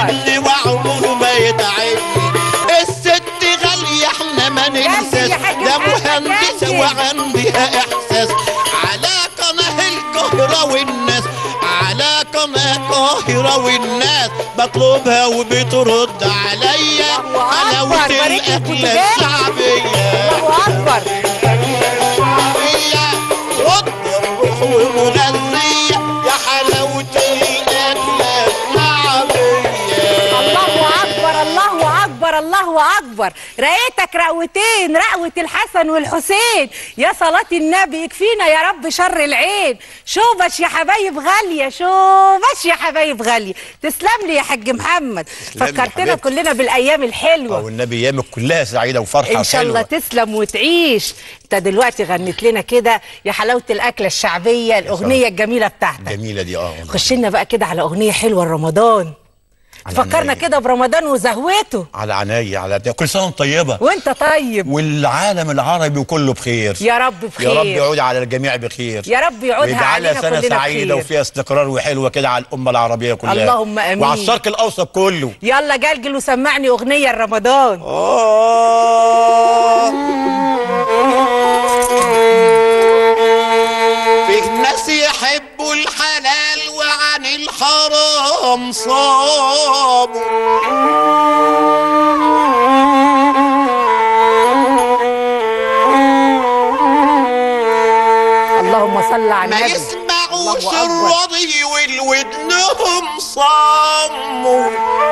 تعبني وعمره ما يتعبني الست غالية احنا ما ننساش يا حاج ده محمد مهندسة جنجل. وعندها احساس على قناة القاهرة والناس على قناة القاهرة والناس بطلبها وبترد عليا الله أكبر، حلاوة بارك لك الأكلة وتبارك. الشعبية الله اكبر شعبية واطبخ ومغذية يا حلاوة الأكلة الشعبية الله اكبر الله اكبر الله اكبر رقيتك رقوتين رقوة الحسن والحسين يا صلاة النبي يكفينا يا رب شر العين شوبش يا حبايب غالية شوبش يا حبايب غالية تسلم لي يا حاج محمد تسلم لي يا فكرتنا حبيبتي. كلنا بالايام الحلوة والنبي ايامك كلها سعيدة وفرحة ان شاء الله وحلوة. تسلم وتعيش انت دلوقتي غنت لنا كده يا حلاوة الاكلة الشعبية الاغنية الجميلة بتاعتك جميلة دي اه والله. خش لنا بقى كده على اغنية حلوة لرمضان على فكرنا عينيا. كده برمضان وزهوته على عينيا على كل سنة وانت طيبة وانت طيب والعالم العربي كله بخير يا رب بخير يا رب يعود على الجميع بخير يا رب يعودها ويجعلها علينا سنة كلنا سعيدة بخير. وفيها استقرار وحلوة كده على الأمة العربية كلها اللهم آمين. وعلى الشرق الأوسط كله يلا جلجل وسمعني اغنيه لرمضان فيه ناس يحبوا الحلال وعن الحرام صابوا اللهم صل على ما النبي يسمعوش الله أكبر. الرضي والودنهم صموا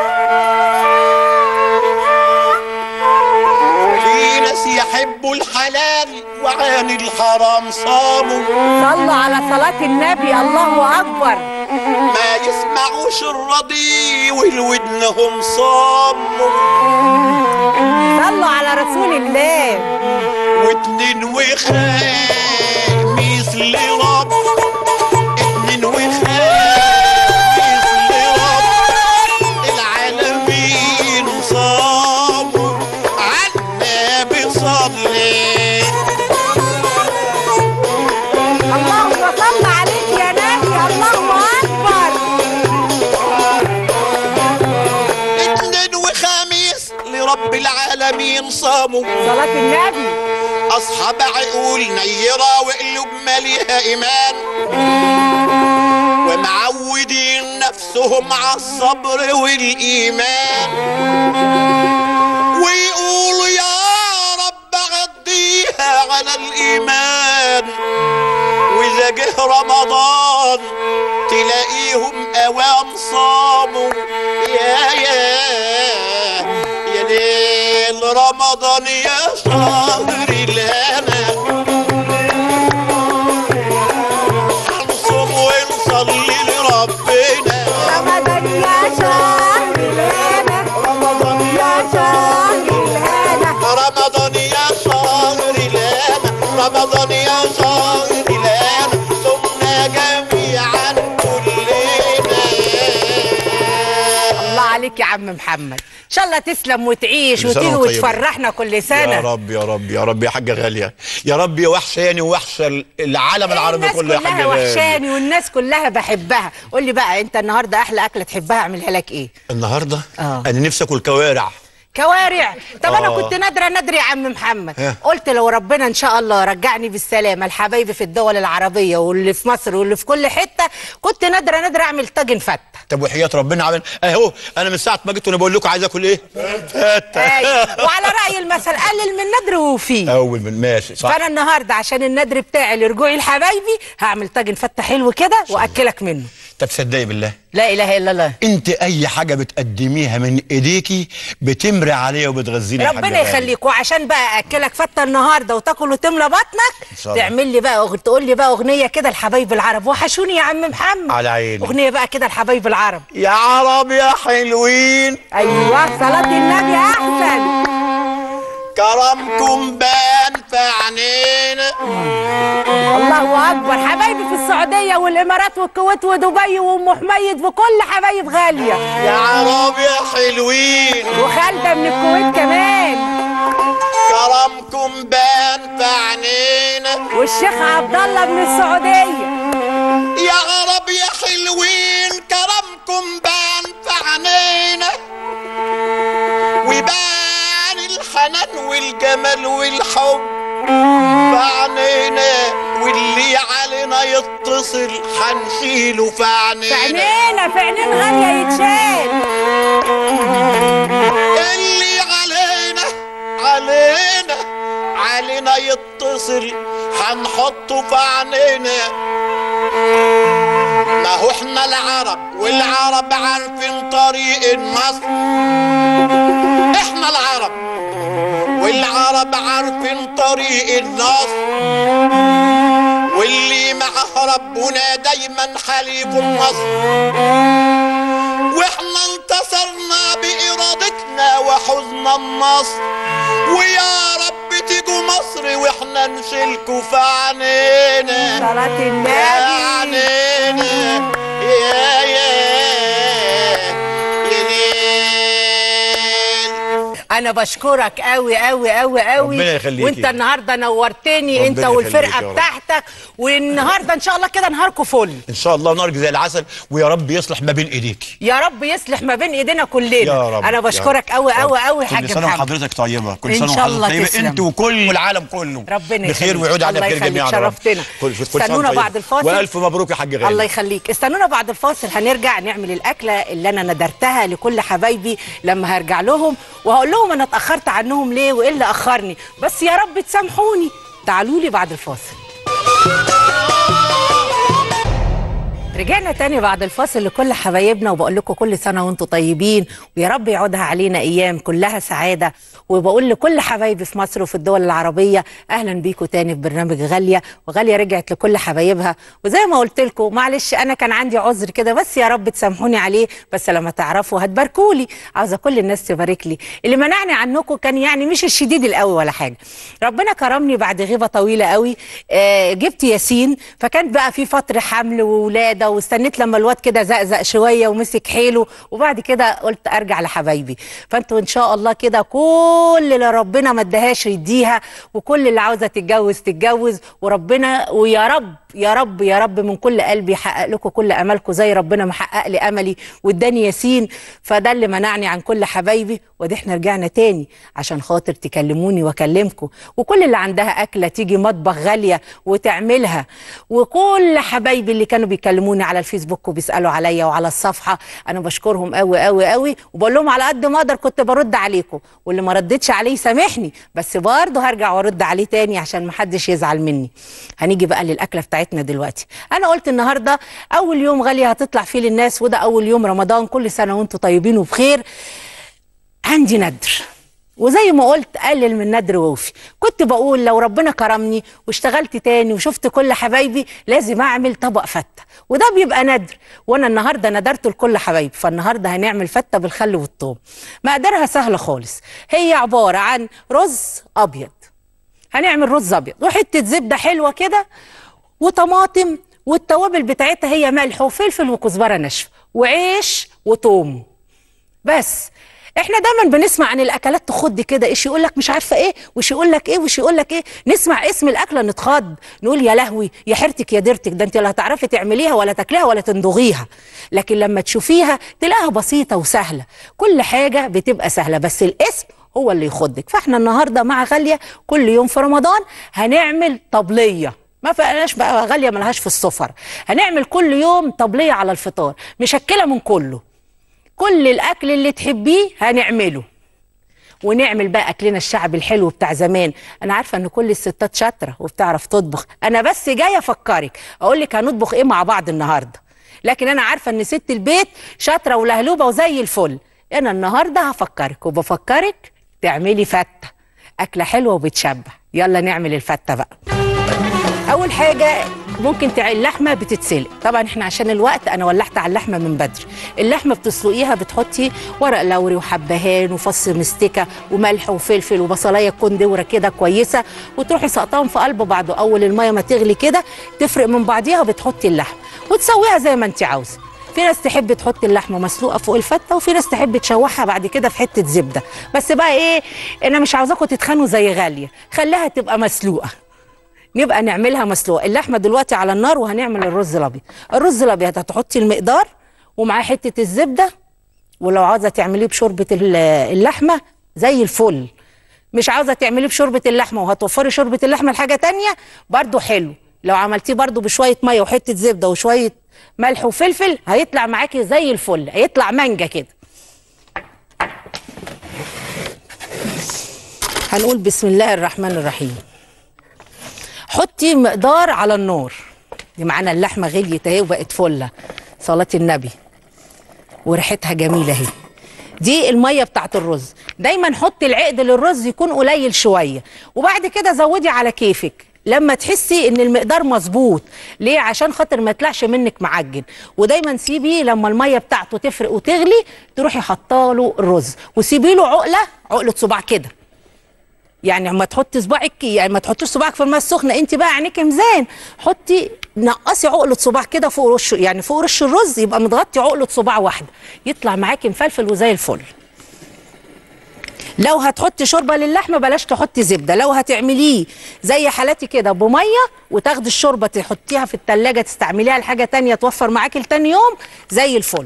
في ناس يحبوا الحلال وعن الحرام صاموا صلوا على صلاه النبي الله اكبر ما يسمعوش الرضي والودنهم صموا صلوا على رسول الله واتنين وخامس لرب اتنين وخامس لرب العالمين صاموا عالنبي صلي اللهم صل عليك يا نبي الله اكبر اتنين وخميس لرب العالمين صاموا صلاه النبي أصحاب عقول نيرة وقلوب مليها إيمان ومعودين نفسهم على الصبر والإيمان ويقولوا يا رب عديها على الإيمان وإذا جه رمضان تلاقيهم أوام صاموا يا يا يا ليل رمضان يا شهر الهنا هنصوم ونصلي لربنا رمضان يا شهر الهنا رمضان يا شهر الهنا رمضان يا شهر الهنا رمضان يا شهر الهنا صمنا جميعا كلنا الله عليك يا عم محمد ان شاء الله تسلم وتعيش كل سنة وتيجي وأنت طيب. وتفرحنا كل يا سنه رب يا رب يا رب يا حاجة غالية يا رب يا وحشاني ووحشة العالم العربي الناس كله يا كلها حاجة غالية وحشاني والناس كلها بحبها قول لي بقى انت النهارده احلى اكله تحبها اعملها لك ايه النهاردة آه. أنا نفسي آكل كوارع كوارع طب انا آه. كنت نادره نادر يا عم محمد ها. قلت لو ربنا ان شاء الله رجعني بالسلامه لحبايبي في الدول العربيه واللي في مصر واللي في كل حته كنت نادره نادر اعمل طاجن فته طب وحياة ربنا عمل اهو انا من ساعة ما جيت وانا بقول لكم عايز اكل ايه؟ فتة أيوة. وعلى راي المثل قلل من ندر وفيه اول من ماشي صح فانا النهارده عشان الندر بتاعي لرجوعي لحبايبي هعمل طاجن فته حلو كده واكلك منه طب صدقي بالله لا اله الا الله انت اي حاجة بتقدميها من ايديكي بتمري عليا وبتغذيني يا حاجة ربنا غالية. يخليك وعشان بقى اكلك فته النهارده وتاكل وتملى بطنك إن شاء الله. تعمل لي بقى أغ... تقول لي بقى اغنيه كده لحبايب العرب وحشوني يا عم محمد على عيني. اغنيه بقى كده لحبايب العرب يا عرب يا حلوين ايوه صلاه النبي احسن كرمكم بان في عينينا الله اكبر حبايبي في السعوديه والامارات والكويت ودبي وام حميد وكل حبايب غاليه يا عرب يا حلوين وخالده من الكويت كمان كرمكم بان في عينينا والشيخ عبد الله من السعوديه يا عرب يا حلوين كرمكم بان في عينينا الحنان والجمال والحب فعنينا واللي علينا يتصل حنشيله في فعنينا عينينا في عينين غاليه يتشال اللي علينا علينا علينا يتصل حنحطه في عينينا ما هو احنا العرب والعرب عارفين طريق النصر احنا العرب والعرب عارفين طريق النصر واللي معه ربنا دايما حليف النصر واحنا انتصرنا بارادتنا وحزن النصر ويا رب تيجوا مصر واحنا نشيلكوا في عينينا صلاه يا النبي عينينا يا يا يا ليل انا بشكرك قوي قوي قوي قوي ربنا يخليكي. وانت النهارده نورتني ربنا انت يخليكي والفرقه يا رب. بتاعتك والنهارده ان شاء الله كده نهاركم فل ان شاء الله نارك زي العسل ويا رب يصلح ما بين ايديك يا رب يصلح ما بين ايدينا كلنا يا رب انا يا بشكرك رب. قوي يا قوي رب. قوي حاج كل سنه محمد وحضرتك طيبه كل إن سنه شاء الله وحضرتك طيبه تسلم. انت وكل العالم كله ربنا بخير يخليك. ويعود علينا الله بخير يخليك، جميعا يا رب. شرفتنا. كل كل سنة استنونا وأنت بعد طيب. الفاصل. والف مبروك يا حاج غالي الله يخليك استنونا بعد الفاصل هنرجع نعمل الاكله اللي انا ندرتها لكل حبايبي لما هرجع لهم وهقول لهم انا اتاخرت عنهم ليه وايه اللي اخرني بس يا رب تسامحوني تعالوا لي بعد الفاصل رجعنا تاني بعد الفاصل لكل حبايبنا وبقول لكم كل سنه وانتم طيبين ويا رب يعودها علينا ايام كلها سعاده وبقول لكل حبايبي في مصر وفي الدول العربيه اهلا بيكم تاني في برنامج غاليه وغاليه رجعت لكل حبايبها وزي ما قلت لكم معلش انا كان عندي عذر كده بس يا رب تسامحوني عليه بس لما تعرفوا هتباركوا لي عاوزه كل الناس تبارك لي اللي منعني عنكم كان يعني مش الشديد القوي ولا حاجه ربنا كرمني بعد غيبه طويله قوي آه جبت ياسين فكان بقى في فتره حمل وولاده واستنيت لما الواد كده زقزق شويه ومسك حيله وبعد كده قلت ارجع لحبايبي فانتوا ان شاء الله كده كل اللي ربنا ما اداهاش يديها وكل اللي عاوزه تتجوز تتجوز وربنا ويا رب يا رب يا رب من كل قلبي يحقق لكم كل امالكم زي ربنا ما حقق لي املي واداني ياسين فده اللي منعني عن كل حبايبي وادي احنا رجعنا تاني عشان خاطر تكلموني واكلمكم وكل اللي عندها اكله تيجي مطبخ غاليه وتعملها وكل حبايبي اللي كانوا بيكلموني على الفيسبوك وبيسالوا عليا وعلى الصفحه انا بشكرهم قوي قوي قوي وبقول لهم على قد ما اقدر كنت برد عليكم واللي ما ردتش عليه سامحني بس برضه هرجع وارد عليه تاني عشان ما حدش يزعل مني هنيجي بقى للاكله بتاعتنا دلوقتي انا قلت النهارده اول يوم غاليه هتطلع فيه للناس وده اول يوم رمضان كل سنه وانتم طيبين وبخير عندي ندر وزي ما قلت قلل من ندر ووفي كنت بقول لو ربنا كرمني واشتغلت تاني وشفت كل حبايبي لازم اعمل طبق فته وده بيبقى ندر وانا النهارده ندرت لكل حبايبي فالنهارده هنعمل فته بالخل والثوم مقدارها سهله خالص هي عباره عن رز ابيض هنعمل رز ابيض وحته زبده حلوه كده وطماطم والتوابل بتاعتها هي ملح وفلفل وكزبره ناشفه وعيش وثوم بس احنا دايما بنسمع عن الاكلات تخض كده ايش يقول لك مش عارفه ايه وش يقول لك ايه وش يقول لك ايه نسمع اسم الاكله نتخض نقول يا لهوي يا حيرتك يا ديرتك ده انت لا هتعرفي تعمليها ولا تاكليها ولا تندغيها لكن لما تشوفيها تلاقيها بسيطه وسهله كل حاجه بتبقى سهله بس الاسم هو اللي يخضك فاحنا النهارده مع غاليه كل يوم في رمضان هنعمل طبليه ما فقناش بقى غاليه ملهاش في السفر هنعمل كل يوم طبليه على الفطار مشكله من كله كل الاكل اللي تحبيه هنعمله ونعمل بقى اكلنا الشعبي الحلو بتاع زمان انا عارفه ان كل الستات شاطره وبتعرف تطبخ انا بس جايه افكرك اقول لك هنطبخ ايه مع بعض النهارده لكن انا عارفه ان ست البيت شاطره ولهلوبه وزي الفل انا النهارده هفكرك وبفكرك تعملي فته اكله حلوه وبتشبع يلا نعمل الفته بقى اول حاجه ممكن تع... اللحمه بتتسلق طبعا احنا عشان الوقت انا ولحت على اللحمه من بدري اللحمه بتسلقيها بتحطي ورق لوري وحبهان وفص مستكه وملح وفلفل وبصلايه تكون دوره كده كويسه وتروحي سقطاهم في قلب بعض اول الميه ما تغلي كده تفرق من بعضيها وبتحطي اللحمه وتسويها زي ما انت عاوزه في ناس تحب تحط اللحمه مسلوقه فوق الفته وفي ناس تحب تشوحها بعد كده في حته زبده بس بقى ايه انا مش عاوزاكم تتخانوا زي غاليه خليها تبقى مسلوقه نبقى نعملها مسلوقه اللحمه دلوقتي على النار وهنعمل الرز الابيض الرز الابيض هتحطي المقدار ومعاه حته الزبده ولو عاوزه تعمليه بشوربه ال- اللحمه زي الفل مش عاوزه تعمليه بشوربه اللحمه وهتوفري شوربه اللحمه لحاجه تانية برضو حلو لو عملتيه برضو بشويه ميه وحته زبده وشويه ملح وفلفل هيطلع معاكي زي الفل هيطلع مانجا كده هنقول بسم الله الرحمن الرحيم حطي مقدار على النار دي معانا اللحمه غليت اهي وبقت فله صلاه النبي وريحتها جميله اهي دي الميه بتاعت الرز دايما حطي العقد للرز يكون قليل شويه وبعد كده زودي على كيفك لما تحسي ان المقدار مظبوط ليه عشان خاطر ما يطلعش منك معجن ودايما سيبيه لما الميه بتاعته تفرق وتغلي تروحي حطاله الرز وسيبي له عقله عقله صباع كده يعني ما تحطي صباعك يعني ما تحطيش صباعك في الماء السخنه انت بقى عينيك ميزان حطي نقصي عقله صباع كده فوق وش يعني فوق وش الرز يبقى متغطي عقله صباع واحده يطلع معاكي مفلفل وزي الفل لو هتحطي شوربه للحمه بلاش تحطي زبده لو هتعمليه زي حالاتي كده بميه وتاخدي الشوربه تحطيها في التلاجة تستعمليها لحاجه تانية توفر معاكي لتاني يوم زي الفل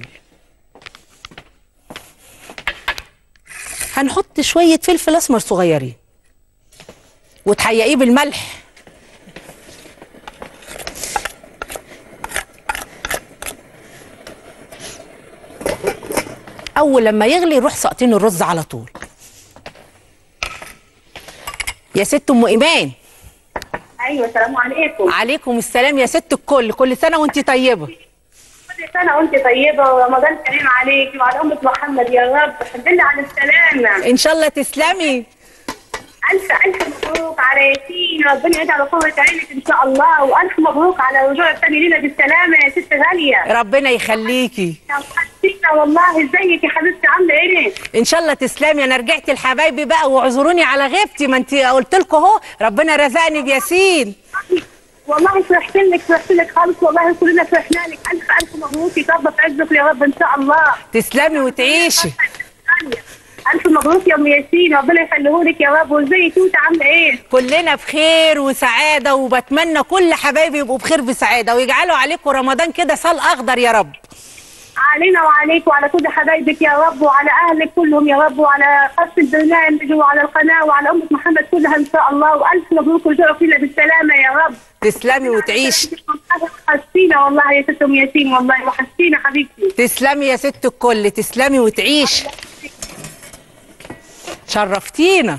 هنحط شويه فلفل اسمر صغيرين وتحيقيه بالملح اول لما يغلي روح ساقطين الرز على طول يا ست ام ايمان ايوه السلام عليكم عليكم السلام يا ست الكل كل سنه وانت طيبه كل سنه وانت طيبه ورمضان كريم عليك وعلى امه محمد يا رب الحمد لله على السلامه ان شاء الله تسلمي الف الف مبروك على ياسين ربنا يجعل قوه عينك ان شاء الله والف مبروك على رجوع الثاني لينا بالسلامه يا ست غاليه ربنا يخليكي يا وحشتينا والله ازيك يا حبيبتي عامله ايه ان شاء الله تسلمي انا رجعت لحبايبي بقى واعذروني على غيبتي ما انت قلت لكم اهو ربنا رزقني بياسين والله فرحت لك فرحت لك خالص والله كلنا فرحنا لك الف الف مبروك يطبق عزك يا رب ان شاء الله تسلمي وتعيشي الف مبروك يا ام ياسين ربنا يخليهولك يا رب وازاي توته عامله ايه كلنا بخير وسعاده وبتمنى كل حبايبي يبقوا بخير بسعاده ويجعلوا عليكم رمضان كده صال اخضر يا رب علينا وعليك وعلى كل حبايبك يا رب وعلى اهلك كلهم يا رب وعلى قصة البرنامج وعلى القناه وعلى امه محمد كلها ان شاء الله والف مبروك ورجوعوا فينا بالسلامه يا رب تسلمي وتعيشي وحشتينا والله يا ست ام ياسين والله وحشتينا حبيبتي تسلمي يا ست الكل تسلمي وتعيشي شرفتينا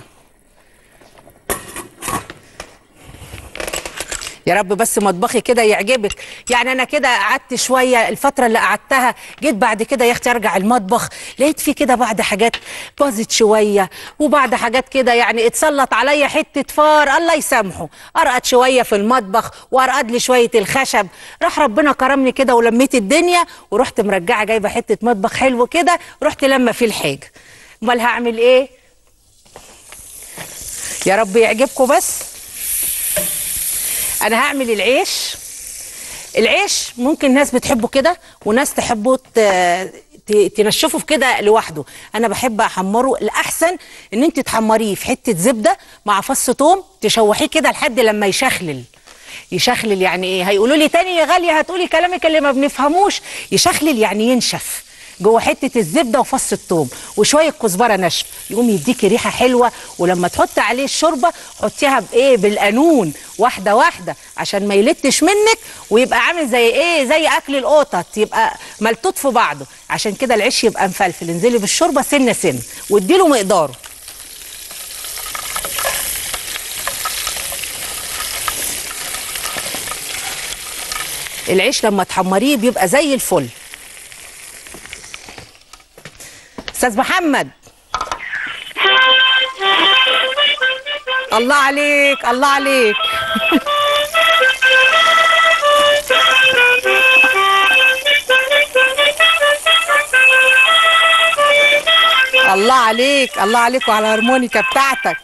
يا رب بس مطبخي كده يعجبك يعني انا كده قعدت شويه الفتره اللي قعدتها جيت بعد كده يا اختي ارجع المطبخ لقيت في كده بعض حاجات باظت شويه وبعض حاجات كده يعني اتسلط عليا حته فار الله يسامحه ارقد شويه في المطبخ وارقد لي شويه الخشب راح ربنا كرمني كده ولميت الدنيا ورحت مرجعه جايبه حته مطبخ حلو كده رحت لما فيه الحاجه امال هعمل ايه يا رب يعجبكم بس انا هعمل العيش العيش ممكن ناس بتحبه كده وناس تحبه ت- ت- تنشفه في كده لوحده انا بحب احمره الاحسن ان انت تحمريه في حته زبده مع فص ثوم تشوحيه كده لحد لما يشخلل يشخلل يعني ايه هيقولوا لي تاني يا غاليه هتقولي كلامك اللي ما بنفهموش يشخلل يعني ينشف جوه حته الزبده وفص الثوم وشويه كزبره ناشفه يقوم يديكي ريحه حلوه ولما تحطي عليه الشوربه حطيها بايه بالقانون واحده واحده عشان ما يلتش منك ويبقى عامل زي ايه زي اكل القطط يبقى ملتوت في بعضه عشان كده العيش يبقى مفلفل انزلي بالشوربه سنه سنه واديله مقداره العيش لما تحمريه بيبقى زي الفل استاذ محمد الله عليك الله عليك الله عليك الله عليك وعلى الهارمونيكا بتاعتك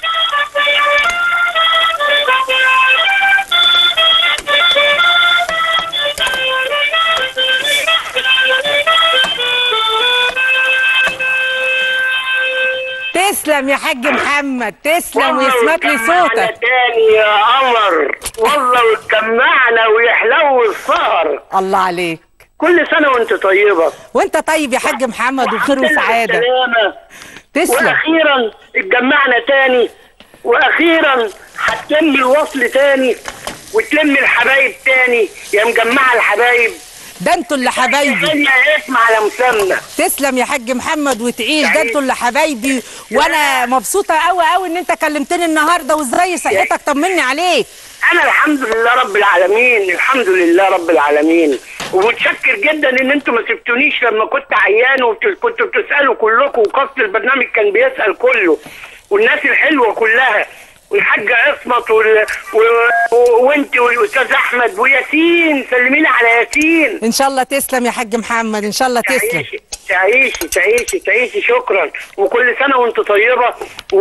تسلم يا حاج محمد تسلم ويسمك لي واتجمعنا صوتك تاني يا قمر والله واتجمعنا ويحلو السهر الله عليك كل سنة وانت طيبة وانت طيب يا حاج محمد وبخير الحمد لله وسعاده بالسلامة. تسلم واخيرا اتجمعنا تاني واخيرا هتلم الوصل تاني وتلم الحبايب تاني يا مجمعه الحبايب ده انتوا اللي حبايبي ثانية اسم على مسمى تسلم يا حاج محمد وتعيش ده انتوا اللي حبايبي وانا مبسوطه قوي قوي ان انت كلمتني النهارده وازاي صحتك طمني عليك انا الحمد لله رب العالمين الحمد لله رب العالمين ومتشكر جدا ان انتوا ما سبتونيش لما كنت عيان وكنتوا بتسالوا كلكم وقصد البرنامج كان بيسال كله والناس الحلوه كلها والحاج عصمت وال... و... و... وانت والاستاذ احمد وياسين سلمينا على ياسين ان شاء الله تسلم يا حاج محمد ان شاء الله تسلم تعيشي تعيشي تعيشي تعيشي شكرا وكل سنه وانت طيبه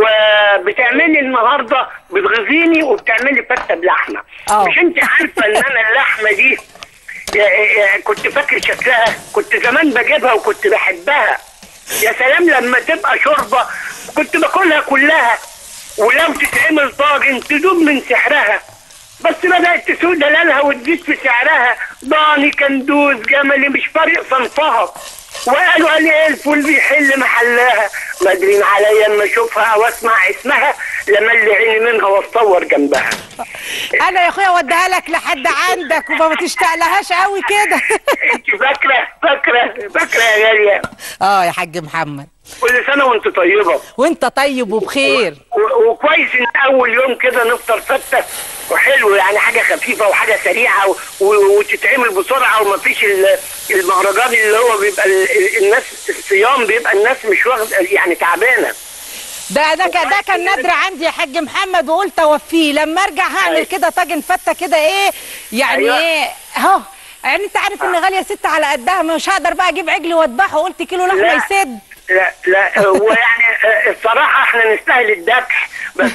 وبتعملي النهارده بتغذيني وبتعملي فته بلحمه آه. مش انت عارفه ان انا اللحمه دي يا- يا- كنت فاكر شكلها كنت زمان بجيبها وكنت بحبها يا سلام لما تبقى شوربه كنت باكلها كلها ولو تتعمل طاجن تدوب من سحرها بس بدأت تسوق دلالها وتزيد في سعرها ضاني كندوز جملي مش فارق صنفها وقالوا عليه الفول بيحل محلها مدرين عليا اما اشوفها واسمع اسمها لما اللي عيني منها واتصور جنبها انا يا اخويا اوديها لك لحد عندك وما تشتاق لهاش قوي كده انت فاكره فاكره فاكره يا غاليه اه يا حاج محمد كل سنه وانت طيبه وانت طيب وبخير و- وكويس ان اول يوم كده نفطر فته وحلو يعني حاجه خفيفه وحاجه سريعه و- و- وتتعمل بسرعه ومفيش ال- المهرجان اللي هو بيبقى ال- ال- الناس الصيام بيبقى الناس مش واخد يعني تعبانه ده ده كان- ده كان نادر عندي يا حاج محمد وقلت اوفيه لما ارجع هعمل أيوة. كده طاجن فته كده ايه يعني أيوة. ايه اهو يعني انت عارف ان غاليه ست على قدها مش هقدر بقى اجيب عجل واذبحه قلت كيلو لحمه لا. يسد لا لا هو يعني آه، الصراحه احنا نستاهل الذبح بس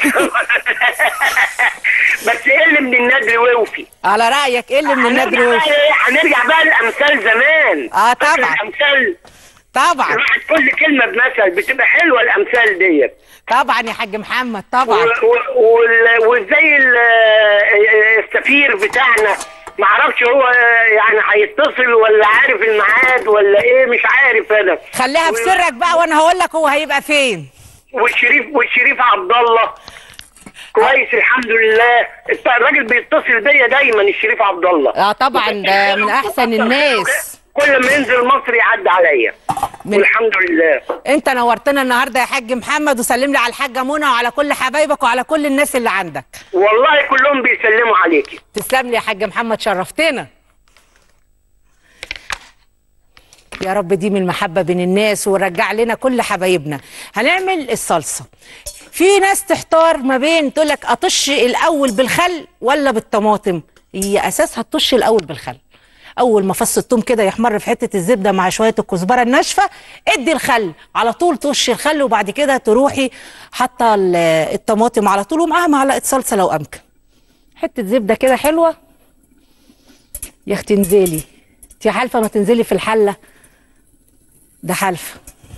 بس ايه اللي من النادر ووفي على رايك ايه اللي من النادر هنرجع وش بقى إيه؟ هنرجع بقى لامثال زمان آه، فاكر طبعا. الامثال طبعا الواحد كل كلمه بمثل بتبقى حلوه الامثال ديت طبعا يا حاج محمد طبعا و- و- وال- وازاي ال- السفير بتاعنا ما اعرفش هو يعني هيتصل ولا عارف الميعاد ولا ايه مش عارف انا خليها و- بسرك بقى وانا هقول لك هو هيبقى فين والشريف والشريف عبد الله كويس الحمد لله الت- الراجل بيتصل بيا دايما الشريف عبد الله اه طبعا ده من احسن الناس كل ما ينزل مصر يعدي عليا من- والحمد لله انت نورتنا النهارده يا حاج محمد وسلم لي على الحاجه منى وعلى كل حبايبك وعلى كل الناس اللي عندك والله كلهم بيسلموا عليكي تسلم لي يا حاج محمد شرفتنا يا رب دي من المحبة بين الناس ورجع لنا كل حبايبنا هنعمل الصلصة في ناس تحتار ما بين تقول لك اطش الاول بالخل ولا بالطماطم هي اساسها تطش الاول بالخل اول ما فص الثوم كده يحمر في حته الزبده مع شويه الكزبره الناشفه ادي الخل على طول طش الخل وبعد كده تروحي حاطه ال- الطماطم على طول ومعاها معلقه صلصه لو امكن حته زبده كده حلوه يا اختي انزلي انت حالفه ما تنزلي في الحله ده حالفه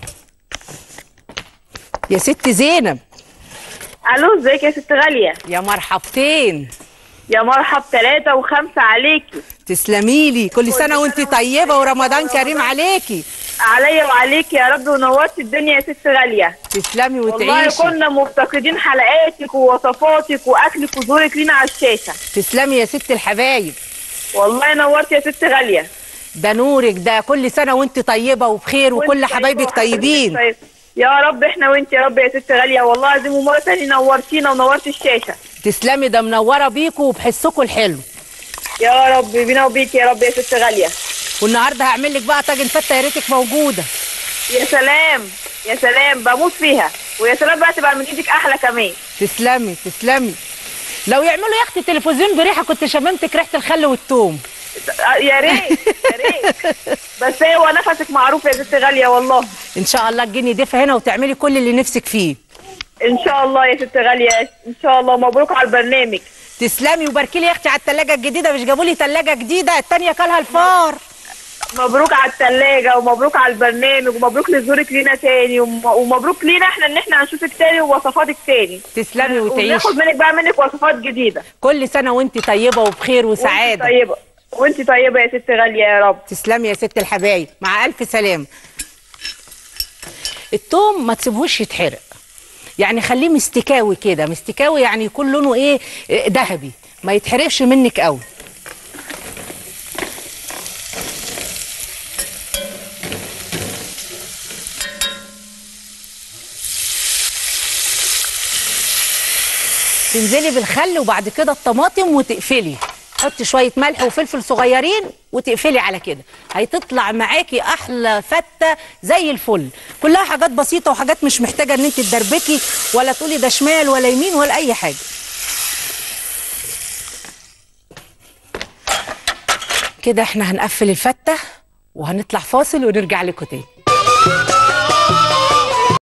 يا ست زينب الو ازيك يا ست غاليه يا مرحبتين يا مرحب ثلاثة وخمسة عليكي تسلمي لي كل سنه وانت طيبه ورمضان كريم عليكي عليا وعليكي يا رب ونورت الدنيا يا ست غالية تسلمي والله وتعيشي كنا مفتقدين حلقاتك ووصفاتك واكلك وزورك لينا على الشاشة تسلمي يا ست الحبايب والله نورت يا ست غالية ده نورك ده كل سنه وانت طيبه وبخير وكل وانت حبايبك طيبة وحضرتك طيبين طيب. يا رب احنا وانت يا رب يا ست غالية والله العظيم ومرة تانية نورتينا ونورت الشاشة تسلمي ده منوره بيكوا وبحسكوا الحلو يا رب بينا وبيك يا رب يا ست غالية والنهارده هعمل لك بقى طاجن فته يا ريتك موجوده يا سلام يا سلام بموت فيها ويا سلام بقى تبقى من ايدك احلى كمان تسلمي تسلمي لو يعملوا يا اختي تلفزيون بريحه كنت شممتك ريحه الخل والثوم يا ريت يا ريت بس هو نفسك معروف يا ست غاليه والله ان شاء الله تجيني ضيفه هنا وتعملي كل اللي نفسك فيه ان شاء الله يا ست غاليه ان شاء الله مبروك على البرنامج تسلمي وباركي لي يا اختي على الثلاجه الجديده مش جابوا لي ثلاجه جديده الثانيه كلها الفار مبروك على الثلاجه ومبروك على البرنامج ومبروك لزورك لينا تاني وم- ومبروك لينا احنا ان احنا هنشوفك تاني ووصفاتك تاني تسلمي وتعيشي وناخد منك بقى منك وصفات جديده كل سنه وانت طيبه وبخير وانت وسعاده طيبه وانت طيبه يا ست غاليه يا رب تسلمي يا ست الحبايب مع الف سلامه التوم ما تسيبهوش يتحرق يعني خليه مستكاوي كده مستكاوي يعني يكون لونه ايه إيه، ذهبي ما يتحرقش منك قوي تنزلي بالخل وبعد كده الطماطم وتقفلي حطي شويه ملح وفلفل صغيرين وتقفلي على كده هتطلع معاكي احلى فته زي الفل كلها حاجات بسيطه وحاجات مش محتاجه ان انت تدربكي ولا تقولي ده شمال ولا يمين ولا اي حاجه كده احنا هنقفل الفته وهنطلع فاصل ونرجع لكم تاني